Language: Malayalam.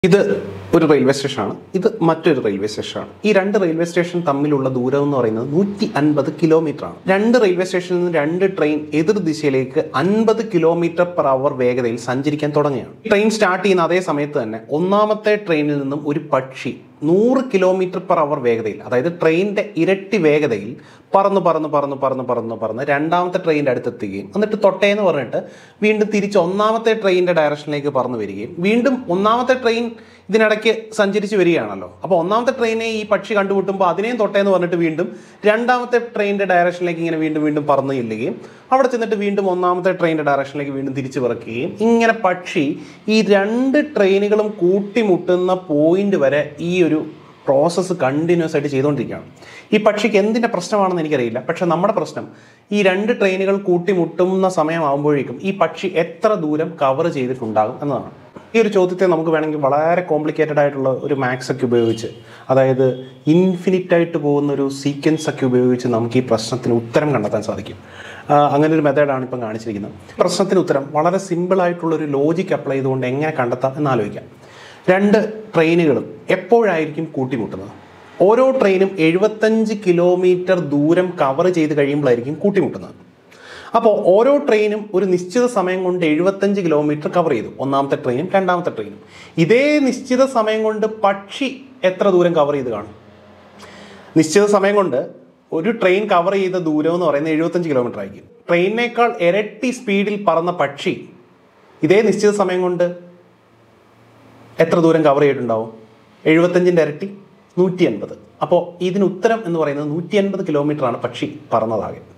ഇത് ഒരു റെയിൽവേ സ്റ്റേഷനാണ് ഇത് മറ്റൊരു റെയിൽവേ സ്റ്റേഷനാണ് ഈ രണ്ട് റെയിൽവേ സ്റ്റേഷൻ തമ്മിലുള്ള ദൂരം എന്ന് പറയുന്നത് നൂറ്റി അൻപത് കിലോമീറ്റർ ആണ് രണ്ട് റെയിൽവേ സ്റ്റേഷനിൽ നിന്ന് രണ്ട് ട്രെയിൻ എതിർ ദിശയിലേക്ക് അൻപത് കിലോമീറ്റർ പെർ അവർ വേഗതയിൽ സഞ്ചരിക്കാൻ തുടങ്ങുകയാണ് ട്രെയിൻ സ്റ്റാർട്ട് ചെയ്യുന്ന അതേ സമയത്ത് തന്നെ ഒന്നാമത്തെ ട്രെയിനിൽ നിന്നും ഒരു പക്ഷി നൂറ് കിലോമീറ്റർ പെർ അവർ വേഗതയിൽ അതായത് ട്രെയിനിന്റെ ഇരട്ടി വേഗതയിൽ പറന്ന് പറന്ന് പറന്ന് പറന്ന് പറന്ന് പറന്ന് രണ്ടാമത്തെ ട്രെയിനിന്റെ അടുത്തെത്തുകയും എന്നിട്ട് തൊട്ടേന്ന് പറഞ്ഞിട്ട് വീണ്ടും തിരിച്ച് ഒന്നാമത്തെ ട്രെയിനിന്റെ ഡയറക്ഷനിലേക്ക് പറന്ന് വരികയും വീണ്ടും ഒന്നാമത്തെ ട്രെയിൻ ഇതിനിടയ്ക്ക് സഞ്ചരിച്ച് വരികയാണല്ലോ അപ്പോൾ ഒന്നാമത്തെ ട്രെയിനെ ഈ പക്ഷി കണ്ടുമുട്ടുമ്പോൾ അതിനെയും തൊട്ടേന്ന് പറഞ്ഞിട്ട് വീണ്ടും രണ്ടാമത്തെ ട്രെയിനിന്റെ ഡയറക്ഷനിലേക്ക് ഇങ്ങനെ വീണ്ടും വീണ്ടും പറന്ന് ചെല്ലുകയും അവിടെ ചെന്നിട്ട് വീണ്ടും ഒന്നാമത്തെ ട്രെയിനിന്റെ ഡയറക്ഷനിലേക്ക് വീണ്ടും തിരിച്ചു പിറക്കുകയും ഇങ്ങനെ പക്ഷി ഈ രണ്ട് ട്രെയിനുകളും കൂട്ടിമുട്ടുന്ന പോയിന്റ് വരെ ഈ ഒരു പ്രോസസ്സ് കണ്ടിന്യൂസ് ആയിട്ട് ചെയ്തുകൊണ്ടിരിക്കുകയാണ് ഈ പക്ഷിക്ക് എന്തിൻ്റെ പ്രശ്നമാണെന്ന് എനിക്കറിയില്ല പക്ഷെ നമ്മുടെ പ്രശ്നം ഈ രണ്ട് ട്രെയിനുകൾ കൂട്ടിമുട്ടുന്ന സമയമാകുമ്പോഴേക്കും ഈ പക്ഷി എത്ര ദൂരം കവർ ചെയ്തിട്ടുണ്ടാകും എന്നതാണ് ഈ ഒരു ചോദ്യത്തെ നമുക്ക് വേണമെങ്കിൽ വളരെ കോംപ്ലിക്കേറ്റഡ് ആയിട്ടുള്ള ഒരു മാത്സ് ഒക്കെ ഉപയോഗിച്ച് അതായത് ഇൻഫിനിറ്റ് ആയിട്ട് പോകുന്ന ഒരു സീക്വൻസ് ഒക്കെ ഉപയോഗിച്ച് നമുക്ക് ഈ പ്രശ്നത്തിന് ഉത്തരം കണ്ടെത്താൻ സാധിക്കും ആ, അങ്ങനെ ഒരു മെത്തേഡാണ് ഇപ്പം കാണിച്ചിരിക്കുന്നത് പ്രശ്നത്തിന് ഉത്തരം വളരെ സിമ്പിൾ ആയിട്ടുള്ള ഒരു ലോജിക്ക് അപ്ലൈ ചെയ്തുകൊണ്ട് എങ്ങനെ കണ്ടെത്താം എന്ന് ആലോചിക്കാം രണ്ട് ട്രെയിനുകളും എപ്പോഴായിരിക്കും കൂട്ടിമുട്ടുന്നത് ഓരോ ട്രെയിനും എഴുപത്തഞ്ച് കിലോമീറ്റർ ദൂരം കവർ ചെയ്ത് കഴിയുമ്പോഴായിരിക്കും കൂട്ടിമുട്ടുന്നത് അപ്പോൾ ഓരോ ട്രെയിനും ഒരു നിശ്ചിത സമയം കൊണ്ട് എഴുപത്തഞ്ച് കിലോമീറ്റർ കവർ ചെയ്തു ഒന്നാമത്തെ ട്രെയിനും രണ്ടാമത്തെ ട്രെയിനും ഇതേ നിശ്ചിത സമയം കൊണ്ട് പക്ഷി എത്ര ദൂരം കവർ ചെയ്ത് കാണും നിശ്ചിത സമയം കൊണ്ട് ഒരു ട്രെയിൻ കവർ ചെയ്ത ദൂരം എന്ന് പറയുന്നത് എഴുപത്തഞ്ച് കിലോമീറ്റർ ആയിരിക്കും ട്രെയിനിനേക്കാൾ ഇരട്ടി സ്പീഡിൽ പറന്ന പക്ഷി ഇതേ നിശ്ചിത സമയം കൊണ്ട് എത്ര ദൂരം കവർ ചെയ്തിട്ടുണ്ടാവും എഴുപത്തഞ്ചിൻ്റെ ഇരട്ടി നൂറ്റി അൻപത് അപ്പോൾ ഇതിന് ഉത്തരം എന്ന് പറയുന്നത് നൂറ്റി അൻപത് കിലോമീറ്ററാണ് പക്ഷി പറന്നതാകെ